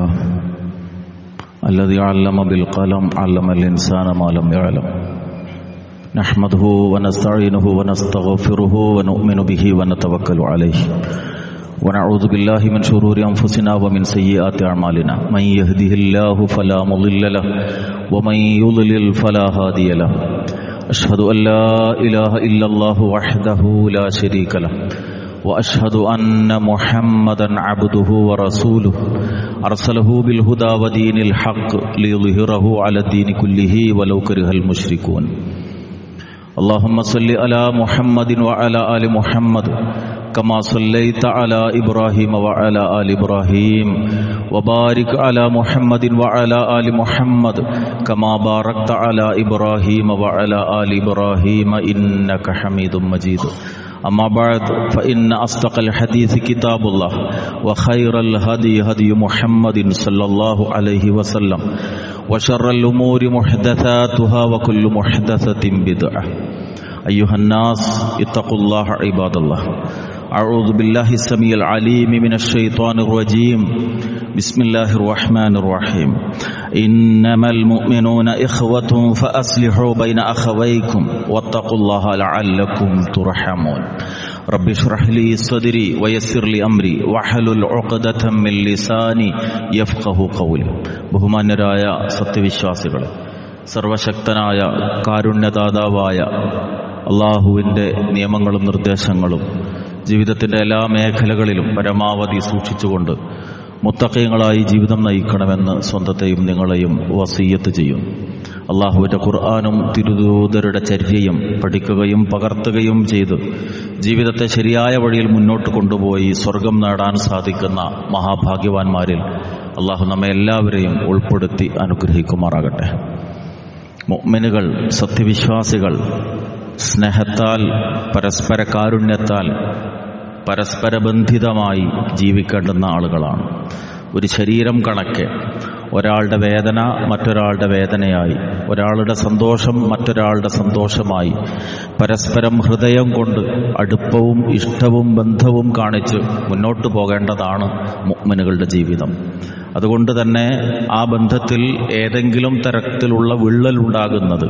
الله الذي علم بالقلم علم الإنسان ما لم يعلم نحمده ونستعينه ونستغفره ونؤمن به ونتوكل عليه ونعوذ بالله من شرور أنفسنا ومن سيئات أعمالنا من يهده الله فلا مضل له ومن يضلل فلا هادي له أشهد أن لا إله إلا الله وحده لا شريك له واشهد ان محمدا عبده ورسوله ارسله بالهدى ودين الحق ليظهره على الدين كله ولو كره المشركون اللهم صل على محمد وعلى ال محمد كما صليت على ابراهيم وعلى ال ابراهيم وبارك على محمد وعلى ال محمد كما باركت على ابراهيم وعلى ال ابراهيم انك حميد مجيد أما بعد فإن أصدق الحديث كتاب الله وخير الهدي هدي محمد صلى الله عليه وسلم وشر الأمور محدثاتها وكل محدثة بدعة أيها الناس اتقوا الله عباد الله أعوذ بالله السميع العليم من الشيطان الرجيم بسم الله الرحمن الرحيم إنما المؤمنون إخوة فأصلحوا بين أخويكم واتقوا الله لعلكم ترحمون رب اشرح لي صدري ويسر لي أمري واحلل عقدة من لساني يفقه قولي ബഹുമാന്യരായ സത്യവിശ്വാസികൾ സർവശക്തനായ കാരുണ്യദാതാവായ അള്ളാഹുവിൻ്റെ നിയമങ്ങളും നിർദ്ദേശങ്ങളും ജീവിതത്തിൻ്റെ എല്ലാ മേഖലകളിലും പരമാവധി സൂക്ഷിച്ചുകൊണ്ട് മുത്തക്കയങ്ങളായി ജീവിതം നയിക്കണമെന്ന് സ്വന്തത്തെയും നിങ്ങളെയും വസീയത്ത് ചെയ്യും അള്ളാഹുവിൻ്റെ ഖുർആാനും തിരുദൂതരുടെ ചര്യയും പഠിക്കുകയും പകർത്തുകയും ചെയ്ത് ജീവിതത്തെ ശരിയായ വഴിയിൽ മുന്നോട്ട് കൊണ്ടുപോയി സ്വർഗം നേടാൻ സാധിക്കുന്ന മഹാഭാഗ്യവാന്മാരിൽ അള്ളാഹു നമ്മെ എല്ലാവരെയും ഉൾപ്പെടുത്തി അനുഗ്രഹിക്കുമാറാകട്ടെ മൊമിനുകൾ സത്യവിശ്വാസികൾ സ്നേഹത്താൽ പരസ്പര കാരുണ്യത്താൽ പരസ്പര ബന്ധിതമായി ജീവിക്കേണ്ടുന്ന ആളുകളാണ് ഒരു ശരീരം കണക്കെ ഒരാളുടെ വേദന മറ്റൊരാളുടെ വേദനയായി ഒരാളുടെ സന്തോഷം മറ്റൊരാളുടെ സന്തോഷമായി പരസ്പരം ഹൃദയം കൊണ്ട് അടുപ്പവും ഇഷ്ടവും ബന്ധവും കാണിച്ച് മുന്നോട്ട് പോകേണ്ടതാണ് മുഗ്മനുകളുടെ ജീവിതം അതുകൊണ്ട് തന്നെ ആ ബന്ധത്തിൽ ഏതെങ്കിലും തരത്തിലുള്ള വിള്ളലുണ്ടാകുന്നത്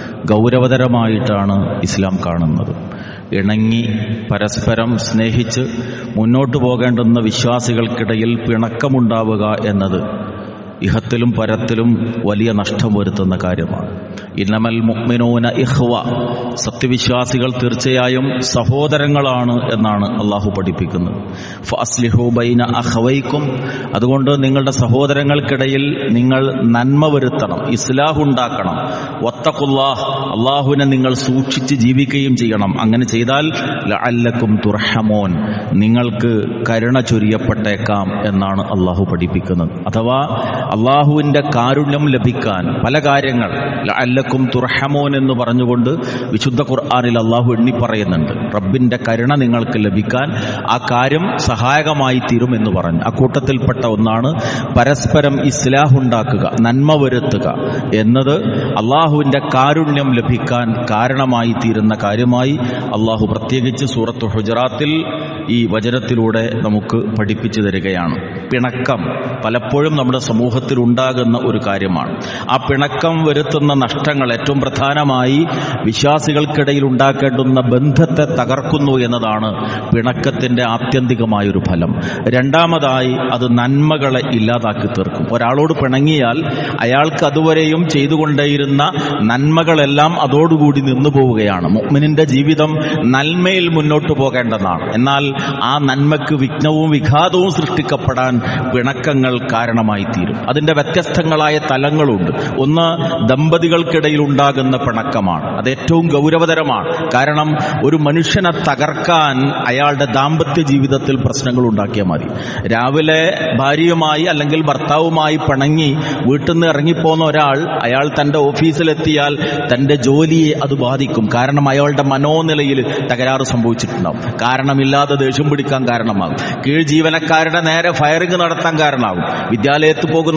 ഗൗരവതരമായിട്ടാണ് ഇസ്ലാം കാണുന്നത് ഇണങ്ങി പരസ്പരം സ്നേഹിച്ച് മുന്നോട്ട് പോകേണ്ടുന്ന വിശ്വാസികൾക്കിടയിൽ പിണക്കമുണ്ടാവുക എന്നത് ഇഹത്തിലും പരത്തിലും വലിയ നഷ്ടം വരുത്തുന്ന കാര്യമാണ് ഇന്നമൽ മുക്മിനൂന ഇഹ്വ സത്യവിശ്വാസികൾ തീർച്ചയായും സഹോദരങ്ങളാണ് എന്നാണ് അള്ളാഹു പഠിപ്പിക്കുന്നത് ഫസ്ലിഹു ബൈന അഹ്വൈക്കും അതുകൊണ്ട് നിങ്ങളുടെ സഹോദരങ്ങൾക്കിടയിൽ നിങ്ങൾ നന്മ വരുത്തണം ഇസ്ലാഹ് ഉണ്ടാക്കണം ഒത്തക്കുല്ലാഹ് അള്ളാഹുവിനെ നിങ്ങൾ സൂക്ഷിച്ച് ജീവിക്കുകയും ചെയ്യണം അങ്ങനെ ചെയ്താൽ അല്ലക്കും തുറഹമോൻ നിങ്ങൾക്ക് കരുണ ചൊരിയപ്പെട്ടേക്കാം എന്നാണ് അള്ളാഹു പഠിപ്പിക്കുന്നത് അഥവാ അള്ളാഹുവിൻ്റെ കാരുണ്യം ലഭിക്കാൻ പല കാര്യങ്ങൾ അല്ലക്കും തുറഹമോൻ എന്ന് പറഞ്ഞുകൊണ്ട് വിശുദ്ധ ഖുർആാനിൽ അള്ളാഹു എണ്ണി പറയുന്നുണ്ട് റബ്ബിന്റെ കരുണ നിങ്ങൾക്ക് ലഭിക്കാൻ ആ കാര്യം സഹായകമായി തീരും എന്ന് പറഞ്ഞു അക്കൂട്ടത്തിൽപ്പെട്ട ഒന്നാണ് പരസ്പരം ഇസ്ലാഹ് ഉണ്ടാക്കുക നന്മ വരുത്തുക എന്നത് അള്ളാഹുവിന്റെ കാരുണ്യം ലഭിക്കാൻ കാരണമായി തീരുന്ന കാര്യമായി അള്ളാഹു പ്രത്യേകിച്ച് സൂറത്ത് ഹുജറാത്തിൽ ഈ വചനത്തിലൂടെ നമുക്ക് പഠിപ്പിച്ചു തരികയാണ് പിണക്കം പലപ്പോഴും നമ്മുടെ സമൂഹത്തിൽ ഉണ്ടാകുന്ന ഒരു കാര്യമാണ് ആ പിണക്കം വരുത്തുന്ന നഷ്ടങ്ങൾ ഏറ്റവും പ്രധാനമായി വിശ്വാസികൾക്കിടയിൽ ഉണ്ടാക്കേണ്ടുന്ന ബന്ധത്തെ തകർക്കുന്നു എന്നതാണ് പിണക്കത്തിന്റെ ആത്യന്തികമായൊരു ഫലം രണ്ടാമതായി അത് നന്മകളെ ഇല്ലാതാക്കി തീർക്കും ഒരാളോട് പിണങ്ങിയാൽ അയാൾക്ക് അതുവരെയും ചെയ്തുകൊണ്ടേയിരുന്ന നന്മകളെല്ലാം അതോടുകൂടി നിന്നു പോവുകയാണ് മുഅ്മിനിന്റെ ജീവിതം നന്മയിൽ മുന്നോട്ട് പോകേണ്ടതാണ് എന്നാൽ ആ നന്മയ്ക്ക് വിഘ്നവും വിഘാതവും സൃഷ്ടിക്കപ്പെടാൻ പിണക്കങ്ങൾ കാരണമായി തീരും അതിന്റെ വ്യത്യസ്തങ്ങളായ തലങ്ങളുണ്ട് ഒന്ന് ദമ്പതികൾക്കിടയിൽ ഉണ്ടാകുന്ന പിണക്കമാണ് അത് ഏറ്റവും ഗൗരവതരമാണ് കാരണം ഒരു മനുഷ്യനെ തകർക്കാൻ അയാളുടെ ദാമ്പത്യ ജീവിതത്തിൽ പ്രശ്നങ്ങൾ ഉണ്ടാക്കിയാൽ മതി രാവിലെ ഭാര്യയുമായി അല്ലെങ്കിൽ ഭർത്താവുമായി പിണങ്ങി വീട്ടിൽ നിന്ന് ഇറങ്ങിപ്പോന്ന ഒരാൾ അയാൾ തന്റെ ഓഫീസിലെത്തിയാൽ തന്റെ ജോലിയെ അത് ബാധിക്കും കാരണം അയാളുടെ മനോനിലയിൽ തകരാറ് സംഭവിച്ചിട്ടുണ്ടാവും കാരണമില്ലാതെ ദേഷ്യം പിടിക്കാൻ കാരണമാകും കീഴ് ജീവനക്കാരുടെ നേരെ ഫയറിംഗ് നടത്താൻ കാരണമാകും വിദ്യാലയത്തിൽ പോകുന്ന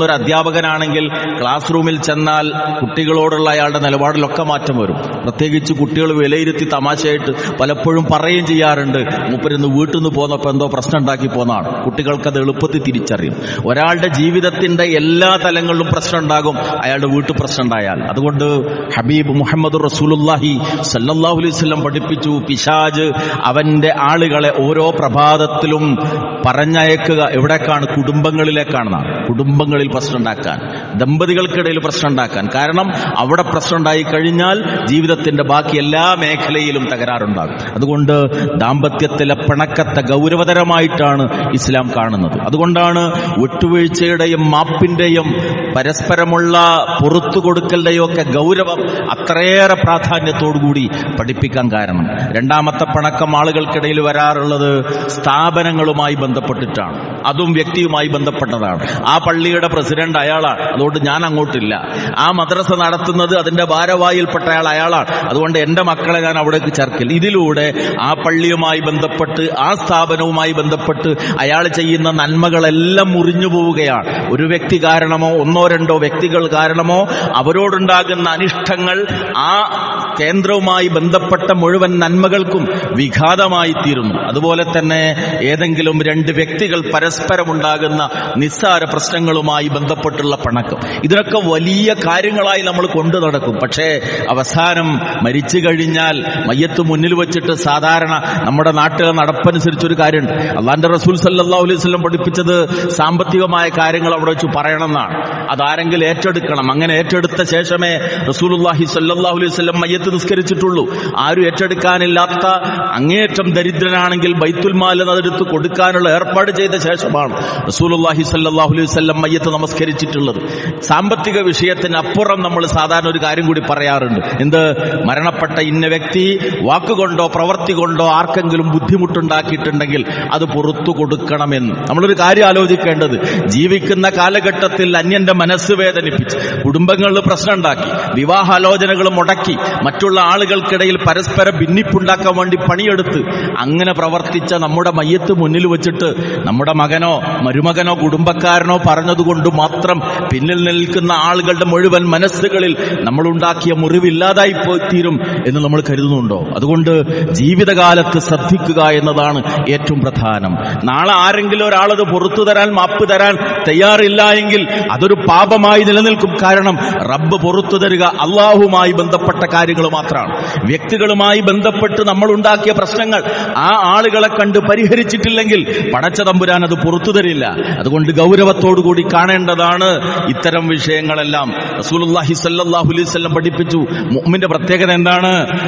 പഠിപ്പിക്കുന്ന ഒരു അധ്യാപകനാണെങ്കിൽ ക്ലാസ് റൂമിൽ ചെന്നാൽ കുട്ടികളോടുള്ള അയാളുടെ നിലപാടിലൊക്കെ മാറ്റം വരും പ്രത്യേകിച്ച് കുട്ടികൾ വിലയിരുത്തി തമാശയായിട്ട് പലപ്പോഴും പറയുകയും ചെയ്യാറുണ്ട് മൂപ്പരിന്ന് വീട്ടിൽ നിന്ന് പോന്നപ്പോൾ എന്തോ പ്രശ്നം ഉണ്ടാക്കി പോന്നതാണ് കുട്ടികൾക്ക് അത് എളുപ്പത്തിൽ തിരിച്ചറിയും ഒരാളുടെ ജീവിതത്തിന്റെ എല്ലാ തലങ്ങളിലും പ്രശ്നം ഉണ്ടാകും അയാളുടെ വീട്ടിൽ പ്രശ്നം ഉണ്ടായാൽ അതുകൊണ്ട് ഹബീബ് മുഹമ്മദ് റസൂലുല്ലാഹി സല്ലല്ലാഹു അലൈഹി വസല്ലം പഠിപ്പിച്ചു പിശാജ് അവന്റെ ആളുകളെ ഓരോ പ്രഭാതത്തിലും പറഞ്ഞയക്കുക എവിടേക്കാണ് കുടുംബങ്ങളിലേക്കാണെന്നാണ് കുടുംബങ്ങളിൽ പ്രശ്നം ഉണ്ടാക്കാൻ ദമ്പതികൾക്കിടയിൽ പ്രശ്നം ഉണ്ടാക്കാൻ കാരണം അവിടെ പ്രശ്നം ഉണ്ടായി കഴിഞ്ഞാൽ ജീവിതത്തിന്റെ ബാക്കി എല്ലാ മേഖലയിലും തകരാറുണ്ടാകും അതുകൊണ്ട് ദാമ്പത്യത്തിലെ പിണക്കത്തെ ഗൗരവതരമായിട്ടാണ് ഇസ്ലാം കാണുന്നത് അതുകൊണ്ടാണ് വിട്ടുവീഴ്ചയുടെയും മാപ്പിന്റെയും പരസ്പരമുള്ള പുറത്തു കൊടുക്കലിന്റെയും ഒക്കെ ഗൗരവം അത്രയേറെ പ്രാധാന്യത്തോടുകൂടി പഠിപ്പിക്കാൻ കാരണം രണ്ടാമത്തെ പിണക്കം ആളുകൾക്കിടയിൽ വരാറുള്ളത് സ്ഥാപനങ്ങളുമായി ബന്ധപ്പെട്ടിട്ടാണ് അതും വ്യക്തിയുമായി ബന്ധപ്പെട്ടതാണ് ആ പള്ളിയുടെ പ്രസിഡന്റ് അയാളാണ് അതുകൊണ്ട് ഞാൻ അങ്ങോട്ടില്ല ആ മദ്രസ നടത്തുന്നത് അതിന്റെ ഭാരവാഹിയിൽപ്പെട്ട അയാൾ അയാളാണ് അതുകൊണ്ട് എന്റെ മക്കളെ ഞാൻ അവിടേക്ക് ചേർക്കില്ല ഇതിലൂടെ ആ പള്ളിയുമായി ബന്ധപ്പെട്ട് ആ സ്ഥാപനവുമായി ബന്ധപ്പെട്ട് അയാൾ ചെയ്യുന്ന നന്മകളെല്ലാം മുറിഞ്ഞു പോവുകയാണ് ഒരു വ്യക്തി കാരണമോ ഒന്നോ രണ്ടോ വ്യക്തികൾ കാരണമോ അവരോടുണ്ടാകുന്ന അനിഷ്ടങ്ങൾ ആ കേന്ദ്രവുമായി ബന്ധപ്പെട്ട മുഴുവൻ നന്മകൾക്കും വിഘാതമായി തീരുന്നു അതുപോലെ തന്നെ ഏതെങ്കിലും രണ്ട് വ്യക്തികൾ പരസ്പരം ഉണ്ടാകുന്ന നിസ്സാര പ്രശ്നങ്ങളുമായി ബന്ധപ്പെട്ടുള്ള പണക്കം ഇതിനൊക്കെ വലിയ കാര്യങ്ങളായി നമ്മൾ കൊണ്ടു നടക്കും പക്ഷേ അവസാനം മരിച്ചു കഴിഞ്ഞാൽ മയ്യത്ത് മുന്നിൽ വെച്ചിട്ട് സാധാരണ നമ്മുടെ നാട്ടിലെ നടപ്പനുസരിച്ചൊരു കാര്യമുണ്ട് അള്ളാന്റെ റസൂൽ സല്ലാഹു അലൈഹി സ്വലം പഠിപ്പിച്ചത് സാമ്പത്തികമായ കാര്യങ്ങൾ അവിടെ വെച്ച് പറയണമെന്നാണ് അതാരെങ്കിലും ഏറ്റെടുക്കണം അങ്ങനെ ഏറ്റെടുത്ത ശേഷമേ റസൂലുല്ലാഹി സല്ലാഹു അലൈഹി സ്വലം മയ്യത്ത് നിസ്കരിച്ചിട്ടുള്ളൂ ആരും ഏറ്റെടുക്കാനില്ലാത്ത അങ്ങേയറ്റം ദരിദ്രനാണെങ്കിൽ ബൈത്തുൽ മാൽ അതെടുത്ത് കൊടുക്കാനുള്ള ഏർപ്പാട് ചെയ്ത ശേഷമാണ് റസൂലുല്ലാഹി സല്ലാഹു അലൈഹി വസല്ലം മയ്യത്ത് നമസ്കരിച്ചിട്ടുള്ളത് സാമ്പത്തിക വിഷയത്തിന് അപ്പുറം നമ്മൾ സാധാരണ ഒരു കാര്യം കൂടി പറയാറുണ്ട് എന്ത് മരണപ്പെട്ട ഇന്ന വ്യക്തി വാക്കുകൊണ്ടോ പ്രവൃത്തി കൊണ്ടോ ആർക്കെങ്കിലും ബുദ്ധിമുട്ടുണ്ടാക്കിയിട്ടുണ്ടെങ്കിൽ അത് പുറത്തു കൊടുക്കണമെന്ന് നമ്മളൊരു കാര്യം ആലോചിക്കേണ്ടത് ജീവിക്കുന്ന കാലഘട്ടത്തിൽ അന്യന്റെ മനസ്സ് വേദനിപ്പിച്ച് കുടുംബങ്ങളിൽ പ്രശ്നം ഉണ്ടാക്കി വിവാഹാലോചനകൾ മുടക്കി മറ്റുള്ള ആളുകൾക്കിടയിൽ പരസ്പരം ഭിന്നിപ്പുണ്ടാക്കാൻ വേണ്ടി പണിയെടുത്ത് അങ്ങനെ പ്രവർത്തിച്ച നമ്മുടെ മയ്യത്ത് മുന്നിൽ വെച്ചിട്ട് നമ്മുടെ മകനോ മരുമകനോ കുടുംബക്കാരനോ പറഞ്ഞതുകൊണ്ട് മാത്രം പിന്നിൽ നിൽക്കുന്ന ആളുകളുടെ മുഴുവൻ മനസ്സുകളിൽ നമ്മളുണ്ടാക്കിയ മുറിവില്ലാതായി പോയി തീരും എന്ന് നമ്മൾ കരുതുന്നുണ്ടോ അതുകൊണ്ട് ജീവിതകാലത്ത് ശ്രദ്ധിക്കുക എന്നതാണ് ഏറ്റവും പ്രധാനം നാളെ ആരെങ്കിലും ഒരാളത് പുറത്തു തരാൻ മാപ്പ് തരാൻ തയ്യാറില്ല എങ്കിൽ അതൊരു പാപമായി നിലനിൽക്കും കാരണം റബ്ബ് പുറത്തു തരിക അള്ളാഹുമായി ബന്ധപ്പെട്ട കാര്യങ്ങൾ മാത്രമാണ് വ്യക്തികളുമായി ബന്ധപ്പെട്ട് നമ്മൾ ഉണ്ടാക്കിയ പ്രശ്നങ്ങൾ ആ ആളുകളെ കണ്ട് പരിഹരിച്ചിട്ടില്ലെങ്കിൽ പടച്ച തമ്പുരാൻ അത് പുറത്തു തരില്ല അതുകൊണ്ട് ഗൗരവത്തോടുകൂടി കാണേണ്ടതാണ് ഇത്തരം വിഷയങ്ങളെല്ലാം റസൂലുള്ളാഹി സല്ലല്ലാഹു അലൈഹി വസല്ലം പഠിപ്പിച്ചു മുഅ്മിന്റെ പ്രത്യേകത എന്താണ്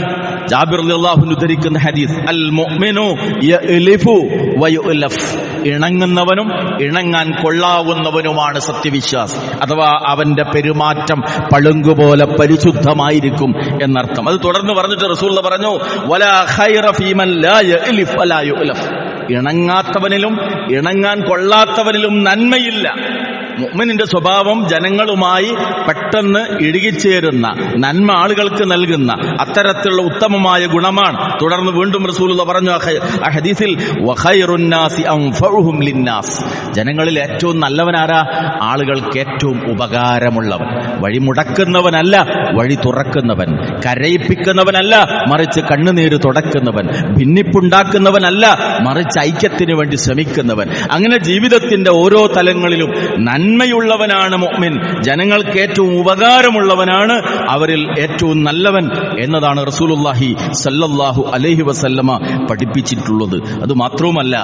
ജാബിർ റളിയല്ലാഹു അൻഹു ഉദ്ധരിക്കുന്ന ഹദീസ് അൽ മുഅ്മിനു യഅലിഫു വയുഅലഫ് ഇണങ്ങുന്നവനും ഇണങ്ങാൻ കൊള്ളാവുന്നവനുമാണ് സത്യവിശ്വാസി അഥവാ അവന്റെ പെരുമാറ്റം പളുങ്കുപോലെ പരിശുദ്ധമായിരിക്കും എന്നർത്ഥം അത് തുടർന്ന് പറഞ്ഞിട്ട് റസൂൽ പറഞ്ഞു വലാ ഖൈറ ഫീമൻ ലാ യഅലിഫ് വലാ യുഅലഫ് ഇണങ്ങാത്തവനിലും ഇണങ്ങാൻ കൊള്ളാത്തവനിലും നന്മയില്ല മുഅ്മിനിന്റെ സ്വഭാവം ജനങ്ങളുമായി പെട്ടെന്ന് ഇഴുകിച്ചേരുന്ന നന്മ ആളുകൾക്ക് നൽകുന്ന അത്തരത്തിലുള്ള ഉത്തമമായ ഗുണമാണ് തുടർന്ന് വീണ്ടും റസൂലുള്ള പറഞ്ഞു ആ ഹ- ആ ഹദീസിൽ വഖൈറുന്നാസി അൻഫഉഹും ലിന്നാസ് ജനങ്ങളിൽ ഏറ്റവും നല്ലവനാരാ ആളുകൾക്ക് ഏറ്റവും ഉപകാരമുള്ളവൻ വഴി മുടക്കുന്നവനല്ല വഴി തുറക്കുന്നവൻ കരയിപ്പിക്കുന്നവനല്ല മറിച്ച് കണ്ണുനീര് തുടക്കുന്നവൻ ഭിന്നിപ്പുണ്ടാക്കുന്നവനല്ല മറിച്ച് ഐക്യത്തിന് വേണ്ടി ശ്രമിക്കുന്നവൻ അങ്ങനെ ജീവിതത്തിന്റെ ഓരോ തലങ്ങളിലും നന്മയുള്ളവനാണ് മുഅ്മിൻ ജനങ്ങൾക്ക് ഏറ്റവും ഉപകാരമുള്ളവനാണ് അവരിൽ ഏറ്റവും നല്ലവൻ എന്നതാണ് റസൂലുള്ളാഹി സല്ലല്ലാഹു അലൈഹി വസല്ലമ പഠിപ്പിച്ചിട്ടുള്ളത് അത് മാത്രവുമല്ല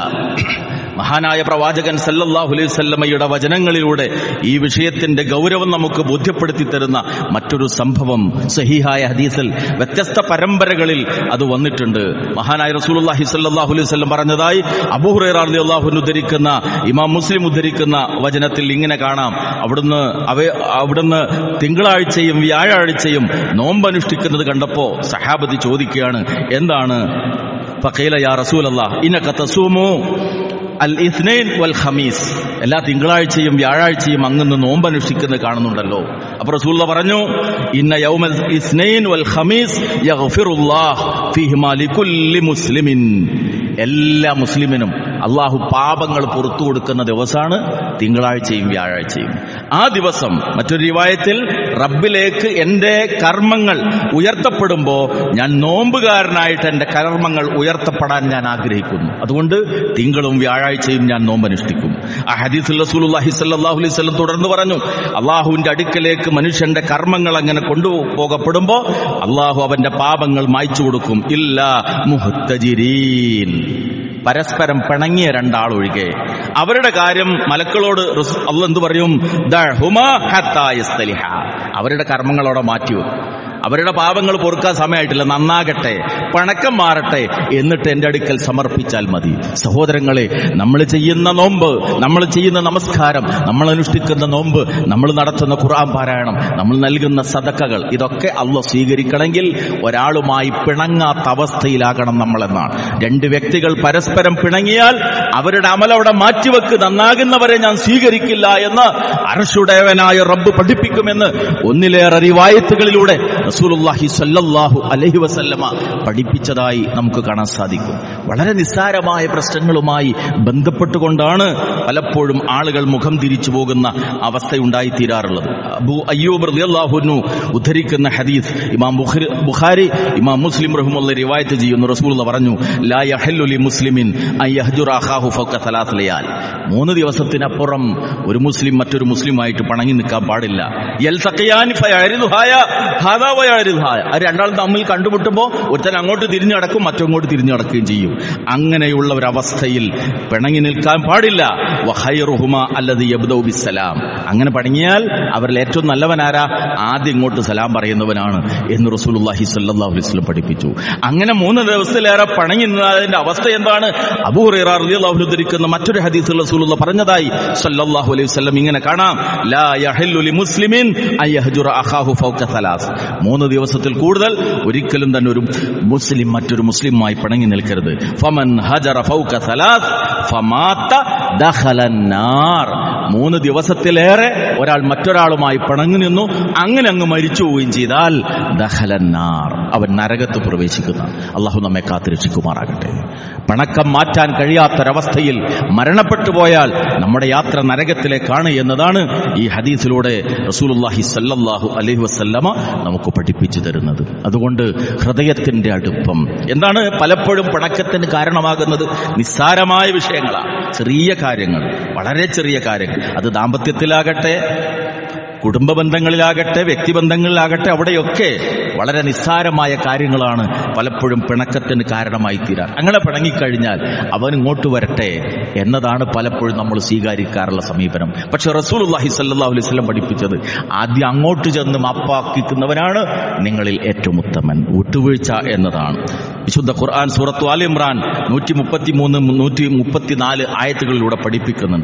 മഹാനായ പ്രവാചകൻ സല്ലല്ലാഹു അലൈഹി വസല്ലമയുടെ വചനങ്ങളിലൂടെ ഈ വിഷയത്തിന്റെ ഗൗരവം നമുക്ക് ബോധ്യപ്പെടുത്തി തരുന്ന മറ്റൊരു സംഭവം സഹീഹായ ഹദീസിൽ വ്യത്യസ്ത പരമ്പരകളിൽ അത് വന്നിട്ടുണ്ട് മഹാനായ റസൂലുള്ളാഹി സല്ലല്ലാഹു അലൈഹി വസല്ലം പറഞ്ഞതായി അബൂ ഹുറൈറ റളിയല്ലാഹു അൻഹു ഉദ്ധരിക്കുന്ന ഇമാം മുസ്ലിം ഉദ്ധരിക്കുന്ന വചനത്തിൽ ഇങ്ങനെ കാണാം അവിടുന്ന് അവ അവിടുന്ന് തിങ്കളാഴ്ചയും വ്യാഴാഴ്ചയും നോമ്പനുഷ്ഠിക്കുന്നത് കണ്ടപ്പോ സഹാബതി ചോദിക്കുകയാണ് എന്താണ് ഫഖീല യാ റസൂലല്ലാഹ് ഇന്നക തസൂമു അൽ ഇസ്നൈൻ വൽ ഖമീസ് എല്ലാ തിങ്കളാഴ്ചയും വ്യാഴാഴ്ചയും അങ്ങന്ന് നോമ്പനുഷ്ഠിക്കുന്നത് കാണുന്നുണ്ടല്ലോ അപ്പൊ റസൂള്ള പറഞ്ഞു ഇന്ന യൗമൽ ഇസ്നൈൻ വൽ ഖമീസ് യഗ്ഫിറുല്ലാഹ് ഫീഹിമാ ലികുല്ലി മുസ്ലിമിൻ എല്ലാ മുസ്ലിമിനും അള്ളാഹു പാപങ്ങൾ പുറത്തു കൊടുക്കുന്ന ദിവസമാണ് തിങ്കളാഴ്ചയും വ്യാഴാഴ്ചയും ആ ദിവസം മറ്റൊരു റിവായത്തിൽ റബ്ബിലേക്ക് എന്റെ കർമ്മങ്ങൾ ഉയർത്തപ്പെടുമ്പോ ഞാൻ നോമ്പുകാരനായിട്ട് എന്റെ കർമ്മങ്ങൾ ഉയർത്തപ്പെടാൻ ഞാൻ ആഗ്രഹിക്കുന്നു അതുകൊണ്ട് തിങ്കളും വ്യാഴാഴ്ചയും ഞാൻ നോമ്പനുഷ്ഠിക്കും ആ ഹദീസ് റസൂലുള്ളാഹി സ്വല്ലല്ലാഹു അലൈഹി വസല്ലം തുടർന്ന് പറഞ്ഞു അള്ളാഹുവിന്റെ അടുക്കലേക്ക് മനുഷ്യന്റെ കർമ്മങ്ങൾ അങ്ങനെ കൊണ്ടുപോകപ്പെടുമ്പോ അള്ളാഹു അവന്റെ പാപങ്ങൾ മായ്ച്ചു കൊടുക്കും ഇല്ല മുഹത്തജിരീൻ പരസ്പരം പിണങ്ങിയ രണ്ടാളൊഴികെ അവരുടെ കാര്യം മലക്കളോട് റസൂ- അള്ളാഹ് എന്ത് പറയും ദഅഹുമാ ഹത്താ യസ്തലിഹ. അവരുടെ കർമ്മങ്ങളോടെ മാറ്റിവെക്കും അവരുടെ പാപങ്ങൾ പൊറുക്കാൻ സമയമായിട്ടില്ല നന്നാകട്ടെ പണക്കം മാറട്ടെ എന്നിട്ട് എന്റെ അടുക്കൽ സമർപ്പിച്ചാൽ മതി സഹോദരങ്ങളെ നമ്മൾ ചെയ്യുന്ന നോമ്പ് നമ്മൾ ചെയ്യുന്ന നമസ്കാരം നമ്മൾ അനുഷ്ഠിക്കുന്ന നോമ്പ് നമ്മൾ നടത്തുന്ന ഖുർആൻ പാരായണം നമ്മൾ നൽകുന്ന സദക്കകൾ ഇതൊക്കെ അള്ള സ്വീകരിക്കണമെങ്കിൽ ഒരാളുമായി പിണങ്ങാത്ത അവസ്ഥയിലാകണം നമ്മളെന്നാണ് രണ്ട് വ്യക്തികൾ പരസ്പരം പിണങ്ങിയാൽ അവരുടെ അമലവിടെ മാറ്റിവെക്ക് നന്നാകുന്നവരെ ഞാൻ സ്വീകരിക്കില്ല എന്ന് അർഷുടേവനായ റബ്ബ് പഠിപ്പിക്കുമെന്ന് ഒന്നിലേറെ റിവായത്തുകളിലൂടെ റസൂലുള്ളാഹി സല്ലല്ലാഹു അലൈഹി വസല്ലമ പഠിപ്പിച്ചതായി നമുക്ക് കാണാൻ സാധിക്കും വളരെ നിസ്സാരമായ പ്രശ്നങ്ങളുമായി ബന്ധപ്പെട്ടുകൊണ്ടാണ് പലപ്പോഴും ആളുകൾ മുഖം തിരിച്ചു പോകുന്ന അവസ്ഥയുണ്ടായി തീരാറുള്ളത് അബൂ അയ്യൂബ് റളിയല്ലാഹുവിനു ഉദ്ധരിക്കുന്ന ഹദീസ് ഇമാം ബുഖാരി ബുഖാരി ഇമാം മുസ്ലിം റഹ്മുള്ള റിവായത്ത് ചെയ്യുന്നു റസൂലുള്ള പറഞ്ഞു ലാ യഹല്ലു ലി മുസ്ലിമിൻ അൻ യഹ്ജുറ അഖാഹു ഫൗക സലാത്ത് ലയാൽ മൂന്ന് ദിവസത്തിനപ്പുറം ഒരു മുസ്ലിം മറ്റൊരു മുസ്ലിമായിട്ട് പണങ്ങി നിൽക്കാൻ പാടില്ല യൽതഖിയാനി ഫയരിദുഹായ ഹാദാ വയരിദുഹായ അത് രണ്ടാളും തമ്മിൽ കണ്ടുമുട്ടുമ്പോൾ ഒരുത്തൻ അങ്ങോട്ട് തിരിഞ്ഞു നടക്കും മറ്റങ്ങോട്ട് തിരിഞ്ഞു നടക്കുകയും ചെയ്യും അങ്ങനെയുള്ള ഒരു അവസ്ഥയിൽ പിണങ്ങി നിൽക്കാൻ പാടില്ല വഹൈറുഹുമ അല്ലത് യബ്ദൗ ബിസ്സലാം അങ്ങനെ പണങ്ങിയാൽ അവരിൽ ഏറ്റവും നല്ലവനാരാ ആദ്യം ഇങ്ങോട്ട് സലാം പറയുന്നവനാണ് എന്ന് റസൂലുള്ളാഹി സ്വല്ലല്ലാഹു അലൈഹി വസല്ലം പഠിപ്പിച്ചു അങ്ങനെ മൂന്ന് ദിവസത്തിലേറെ പണങ്ങി നിന്നതിന്റെ അവസ്ഥ എന്താണ് അബൂ ഹുറൈറ റളിയല്ലാഹു അൻഹു ഉദ്ധരിക്കുന്ന മറ്റൊരു ഹദീസിൽ റസൂലുള്ള പറഞ്ഞതായി സല്ലല്ലാഹു അലൈഹി വസല്ലം ഇങ്ങനെ കാണാം ലാ യഹല്ലു ലി മുസ്ലിമിൻ അൻ യഹ്ജുറ അഖാഹു ഫൗക സലാസ് മൂന്ന് ദിവസത്തിൽ കൂടുതൽ ഒരിക്കലും തന്നെ ഒരു മുസ്ലിം മറ്റൊരു മുസ്ലിമായി പിണങ്ങി നിൽക്കരുത് ഫമൻ ഹജറ ഫൗക സലാസ് ഫമാത്ത ദഖലൻ നാർ മൂന്ന് ദിവസത്തിലേറെ ഒരാൾ മറ്റൊരാളുമായി പിണങ്ങി നിന്നു അങ്ങനെ അങ്ങ് മരിച്ചു പോവുകയും ചെയ്താൽ ദഖലൻ നാർ അവൻ നരകത്ത് പ്രവേശിക്കുന്ന അള്ളാഹു നമ്മെ കാത്തുരക്ഷിക്കുമാറാകട്ടെ പിണക്കം മാറ്റാൻ കഴിയാത്തൊരവസ്ഥയിൽ മരണപ്പെട്ടു പോയാൽ നമ്മുടെ യാത്ര നരകത്തിലേക്കാണ് എന്നതാണ് ഈ ഹദീസിലൂടെ റസൂലുള്ളാഹി സല്ലല്ലാഹു അലൈഹി വസല്ലമ നമുക്ക് പഠിപ്പിച്ചു തരുന്നത് അതുകൊണ്ട് ഹൃദയത്തിന്റെ അടുപ്പം എന്താണ് പലപ്പോഴും പിണക്കത്തിന് കാരണമാകുന്നത് നിസ്സാരമായ വിഷയങ്ങളാണ് ചെറിയ കാര്യങ്ങൾ വളരെ ചെറിയ കാര്യങ്ങൾ അത് ദാമ്പത്യത്തിലാകട്ടെ കുടുംബ ബന്ധങ്ങളിലാകട്ടെ വ്യക്തിബന്ധങ്ങളിലാകട്ടെ അവിടെയൊക്കെ വളരെ നിസ്സാരമായ കാര്യങ്ങളാണ് പലപ്പോഴും പിണക്കത്തിന് കാരണമായി തീരാൻ അങ്ങനെ പിണങ്ങിക്കഴിഞ്ഞാൽ അവൻ ഇങ്ങോട്ട് വരട്ടെ എന്നതാണ് പലപ്പോഴും നമ്മൾ സ്വീകരിക്കാറുള്ള സമീപനം പക്ഷെ റസൂലുള്ളാഹി സ്വല്ലല്ലാഹു അലൈഹി വസല്ലം പഠിപ്പിച്ചത് ആദ്യം അങ്ങോട്ട് ചെന്ന് മാപ്പാക്കിക്കുന്നവനാണ് നിങ്ങളിൽ ഏറ്റവും ഉത്തമൻ വിട്ടുവീഴ്ച എന്നതാണ് വിശുദ്ധ ഖുർആൻ സൂറത്തു ആൽ ഇമ്രാൻ നൂറ്റി മുപ്പത്തി മൂന്ന് നൂറ്റി മുപ്പത്തിനാല് ആയത്തുകളിലൂടെ പഠിപ്പിക്കുന്നുണ്ട്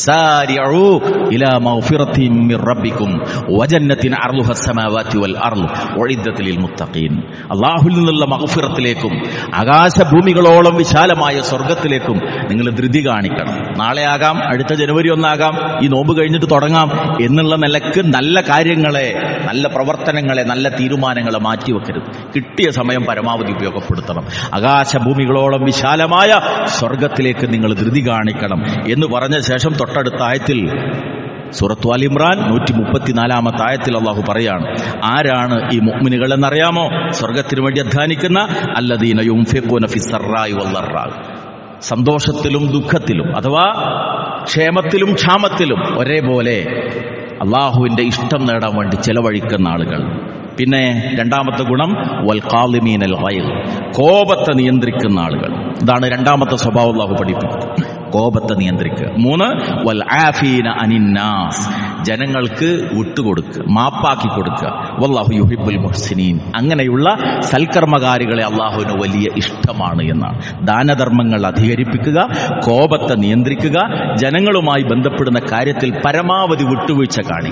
വസാരിഉ ഇലാ മഗ്ഫിറത്തിൻ മിർ റബ്ബിക്കും വജന്നത്തിൻ അർളുഹ സമാവാതി വൽ അർള് ഉഇദ്ദത്ത് ലിൽ മുത്തഖീൻ അല്ലാഹുവിൽ നിന്നുള്ള മഗ്ഫിറത്തിലേക്കും ആകാശഭൂമികളോളം വിശാലമായ സ്വർഗത്തിലേക്കും നിങ്ങൾ ധൃതി കാണിക്കണം നാളെ ആകാം അടുത്ത ജനുവരി ഒന്നാകാം ഈ നോമ്പ് കഴിഞ്ഞിട്ട് തുടങ്ങാം എന്നുള്ള നിലക്ക് നല്ല കാര്യങ്ങളെ നല്ല പ്രവർത്തനങ്ങളെ നല്ല തീരുമാനങ്ങളെ മാറ്റിവെക്കരുത് കിട്ടിയ സമയം പരമാവധി ഉപയോഗപ്പെടുത്തണം ആകാശഭൂമികളോളം വിശാലമായ സ്വർഗത്തിലേക്ക് നിങ്ങൾ ധൃതി കാണിക്കണം എന്ന് പറഞ്ഞ ശേഷം തൊട്ടടുത്ത ആയത്തിൽ സൂറത്തു അൽ ഇമ്രാൻ നൂറ്റി മുപ്പത്തിനാലാമത്തെ ആയത്തിൽ അള്ളാഹു പറയാണ് ആരാണ് ഈ മുഅ്മിനുകൾ എന്നറിയാമോ സ്വർഗത്തിന് വേണ്ടി അധ്വാനിക്കുന്ന അല്ലദീന യുംഫിഖൂന ഫിസ്സറായി വല്ലറായി സന്തോഷത്തിലും ദുഃഖത്തിലും അഥവാ ക്ഷേമത്തിലും ക്ഷാമത്തിലും ഒരേപോലെ അള്ളാഹുവിന്റെ ഇഷ്ടം നേടാൻ വേണ്ടി ചെലവഴിക്കുന്ന ആളുകൾ പിന്നെ രണ്ടാമത്തെ ഗുണം വൽ ഖാലിമീനൽ ഗൈർ കോപത്തെ നിയന്ത്രിക്കുന്ന ആളുകൾ ഇതാണ് രണ്ടാമത്തെ സ്വഭാവം അള്ളാഹു പഠിപ്പിക്കുന്നത് കോപത്തെ നിയന്ത്രിക്കുക മൂന്ന് വൽ ആഫീന അനിന്നാസ് ജനങ്ങൾക്ക് വിട്ടുകൊടുക്കുക മാപ്പാക്കി കൊടുക്കുക വല്ലാഹു യുഹിബുൽ മുഹ്സിനീൻ അങ്ങനെയുള്ള സൽക്കർമ്മകാരികളെ അള്ളാഹുവിന് വലിയ ഇഷ്ടമാണ് എന്നാണ് ദാനധർമ്മങ്ങൾ അധികരിപ്പിക്കുക കോപത്തെ നിയന്ത്രിക്കുക ജനങ്ങളുമായി ബന്ധപ്പെടുന്ന കാര്യത്തിൽ പരമാവധി വിട്ടുവീഴ്ച കാണിക്കുക